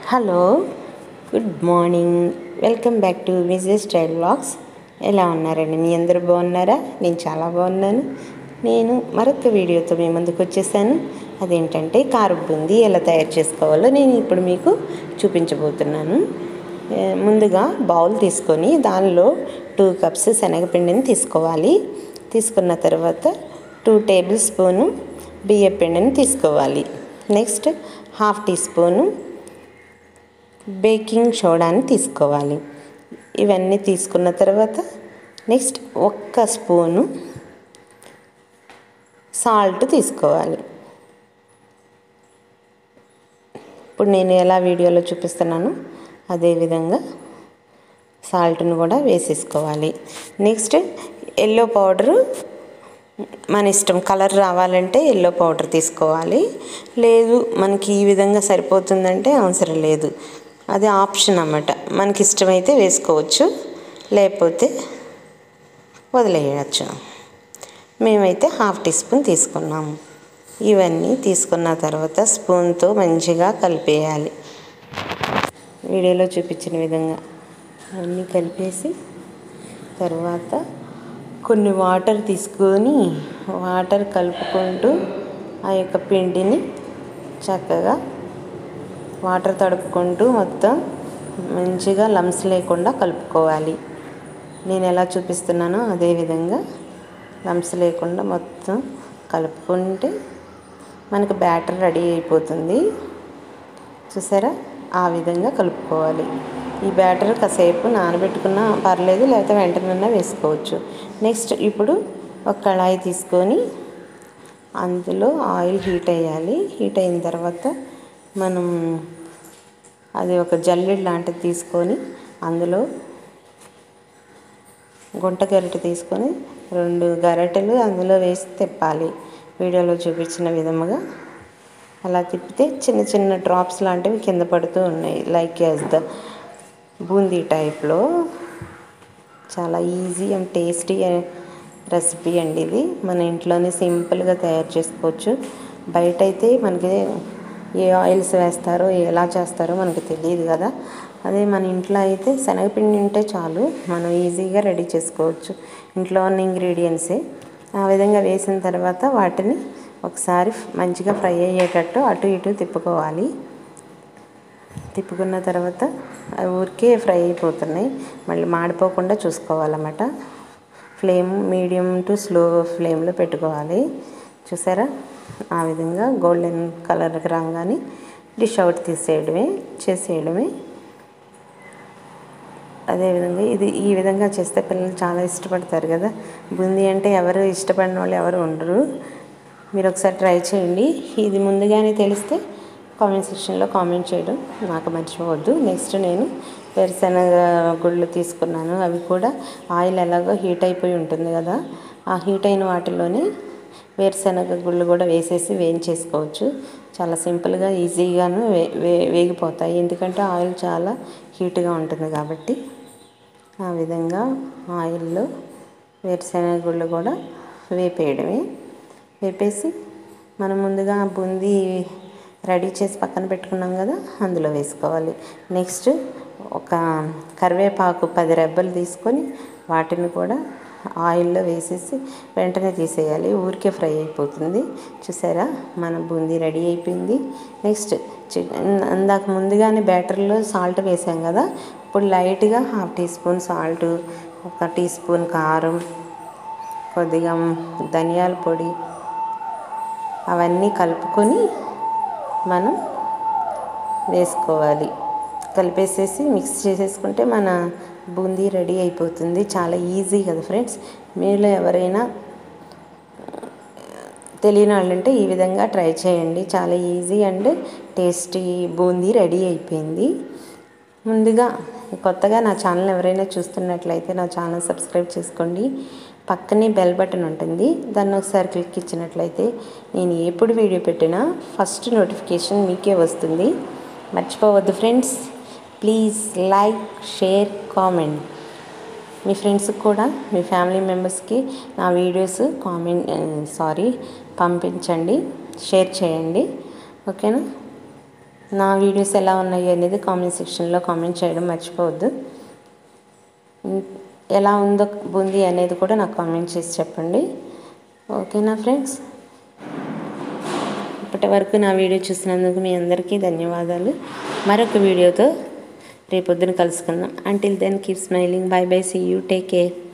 hello good morning welcome back to Vijay style vlogs ఎలా ఉన్నారండి మీ అందరూ బాగున్నారా నేను చాలా బాగున్నాను నేను మరొక వీడియోతో మీ ముందుకు వచ్చేసాను అదేంటంటే కారు బుంది ఎలా తయారు చేసుకోవాలో నేను ఇప్పుడు మీకు చూపించబోతున్నాను ఏ, ముందుగా బౌల్ తీసుకొని దానిలో టూ కప్స్ శనగపిండిని తీసుకోవాలి తీసుకున్న తర్వాత టూ టేబుల్ స్పూను బియ్య పిండిని తీసుకోవాలి next half teaspoon baking సోడాని తీసుకోవాలి ఇవన్నీ తీసుకున్న తర్వాత నెక్స్ట్ ఒక్క స్పూను సాల్ట్ తీసుకోవాలి ఇప్పుడు నేను ఎలా వీడియోలో చూపిస్తున్నానో అదేవిధంగా సాల్ట్ను కూడా వేసేసుకోవాలి నెక్స్ట్ ఎల్లో పౌడరు మన ఇష్టం కలర్ రావాలంటే ఎల్లో పౌడర్ తీసుకోవాలి లేదు మనకి ఈ విధంగా సరిపోతుందంటే అవసరం లేదు అది ఆప్షన్ అన్నమాట మనకి ఇష్టమైతే వేసుకోవచ్చు లేకపోతే వదిలేయచ్చు మేమైతే హాఫ్ టీ స్పూన్ తీసుకున్నాము ఇవన్నీ తీసుకున్న తర్వాత స్పూన్తో మంచిగా కలిపేయాలి వీడియోలో చూపించిన విధంగా అన్నీ కలిపేసి తర్వాత కొన్ని వాటర్ తీసుకొని వాటర్ కలుపుకుంటూ ఆ యొక్క పిండిని చక్కగా వాటర్ తడుపుకుంటూ మొత్తం మంచిగా లమ్స్ లేకుండా కలుపుకోవాలి నేను ఎలా చూపిస్తున్నానో అదే విధంగా లమ్స్ లేకుండా మొత్తం కలుపుకుంటే మనకు బ్యాటర్ రెడీ అయిపోతుంది చూసారా ఆ విధంగా కలుపుకోవాలి ఈ బ్యాటర్ కాసేపు నానబెట్టుకున్నా పర్లేదు లేకపోతే వెంటనే వేసుకోవచ్చు నెక్స్ట్ ఇప్పుడు ఒక కళాయి తీసుకొని అందులో ఆయిల్ హీట్ అయ్యాలి హీట్ అయిన తర్వాత మనం అది ఒక జల్లెడ లాంటిది తీసుకొని అందులో గుంట గరిటె తీసుకొని రెండు గరిటెలు అందులో వేసి తిప్పాలి వీడియోలో చూపించిన విధముగా అలా తిప్పితే చిన్న చిన్న డ్రాప్స్ లాంటివి కింద పడుతూ ఉన్నాయి లైక్ యాజ్ ద బూందీ టైప్లో చాలా ఈజీ అండ్ టేస్టీ రెసిపీ అండి ఇది మన ఇంట్లోనే సింపుల్గా తయారు చేసుకోవచ్చు బయట అయితే మనకి ఏ ఆయిల్స్ వేస్తారో ఎలా చేస్తారో మనకు తెలియదు కదా అదే మన ఇంట్లో అయితే శనగపిండి ఉంటే చాలు మనం ఈజీగా రెడీ చేసుకోవచ్చు ఇంట్లో ఉన్న ఇంగ్రీడియంట్సే ఆ విధంగా వేసిన తర్వాత వాటిని ఒకసారి మంచిగా ఫ్రై అయ్యేటట్టు అటు ఇటు తిప్పుకోవాలి తిప్పుకున్న తర్వాత అవి ఊరికే ఫ్రై అయిపోతున్నాయి మళ్ళీ మాడిపోకుండా చూసుకోవాలన్నమాట ఫ్లేమ్ మీడియం టు స్లో ఫ్లేమ్లో పెట్టుకోవాలి చూసారా ఆ విధంగా గోల్డెన్ కలర్కి రాగానే డిష్ అవుట్ తీసేయడమే చేసేయడమే అదేవిధంగా ఇది ఈ విధంగా చేస్తే పిల్లలు చాలా ఇష్టపడతారు కదా బూందీ అంటే ఎవరు ఇష్టపడిన వాళ్ళు ఎవరు ఉండరు మీరు ఒకసారి ట్రై చేయండి ఇది ముందుగానే తెలిస్తే కామెంట్ సెక్షన్లో కామెంట్ చేయడం నాకు మర్చిపోవద్దు నెక్స్ట్ నేను వేరుశనగ గుళ్ళు తీసుకున్నాను అవి కూడా ఆయిల్ ఎలాగో హీట్ అయిపోయి ఉంటుంది కదా ఆ హీట్ అయిన వాటిలోనే వేరుశనగ గుళ్ళు కూడా వేసేసి వేయించేసుకోవచ్చు చాలా సింపుల్గా ఈజీగాను వే వే వేగిపోతాయి ఎందుకంటే ఆయిల్ చాలా హీట్గా ఉంటుంది కాబట్టి ఆ విధంగా ఆయిల్లో వేరుశనగ గుళ్ళు కూడా వేపేయడమే వేపేసి మనం ముందుగా బూందీ రెడీ చేసి పక్కన పెట్టుకున్నాం కదా అందులో వేసుకోవాలి నెక్స్ట్ ఒక కరివేపాకు పది రెబ్బలు తీసుకొని వాటిని కూడా ఆయిల్లో వేసేసి వెంటనే తీసేయాలి ఊరికే ఫ్రై అయిపోతుంది చూసారా మన బూందీ రెడీ అయిపోయింది నెక్స్ట్ అందాక ముందుగానే బ్యాటర్లో సాల్ట్ వేసాం కదా ఇప్పుడు లైట్గా హాఫ్ టీ స్పూన్ సాల్ట్ ఒక టీ స్పూన్ కారం కొద్దిగా ధనియాల పొడి అవన్నీ కలుపుకొని మనం వేసుకోవాలి కలిపేసేసి మిక్స్ చేసేసుకుంటే మన బూందీ రెడీ అయిపోతుంది చాలా ఈజీ కదా ఫ్రెండ్స్ మీలో ఎవరైనా తెలియని వాళ్ళు ఉంటే ఈ విధంగా ట్రై చేయండి చాలా easy and tasty boondi ready అయిపోయింది ముందుగా కొత్తగా నా ఛానల్ ఎవరైనా చూస్తున్నట్లయితే నా ఛానల్ సబ్స్క్రైబ్ చేసుకోండి పక్కనే బెల్ బటన్ ఉంటుంది దాన్ని ఒకసారి క్లిక్ ఇచ్చినట్లయితే నేను ఎప్పుడు వీడియో పెట్టినా ఫస్ట్ నోటిఫికేషన్ మీకే వస్తుంది మర్చిపోవద్దు friends please like share comment మీ ఫ్రెండ్స్కి కూడా మీ ఫ్యామిలీ మెంబర్స్కి నా వీడియోస్ కామెంట్ సారీ పంపించండి షేర్ చేయండి ఓకేనా నా వీడియోస్ ఎలా ఉన్నాయి అనేది కామెంట్ సెక్షన్లో కామెంట్ చేయడం మర్చిపోవద్దు ఎలా ఉందో బూందీ అనేది కూడా నాకు కామెంట్ చేసి చెప్పండి ఓకేనా ఫ్రెండ్స్ ఇప్పటి వరకు నా వీడియో చూసినందుకు మీ అందరికీ ధన్యవాదాలు మరొక వీడియోతో రేపొద్దున కలుసుకుందాం until then keep smiling bye bye see you take care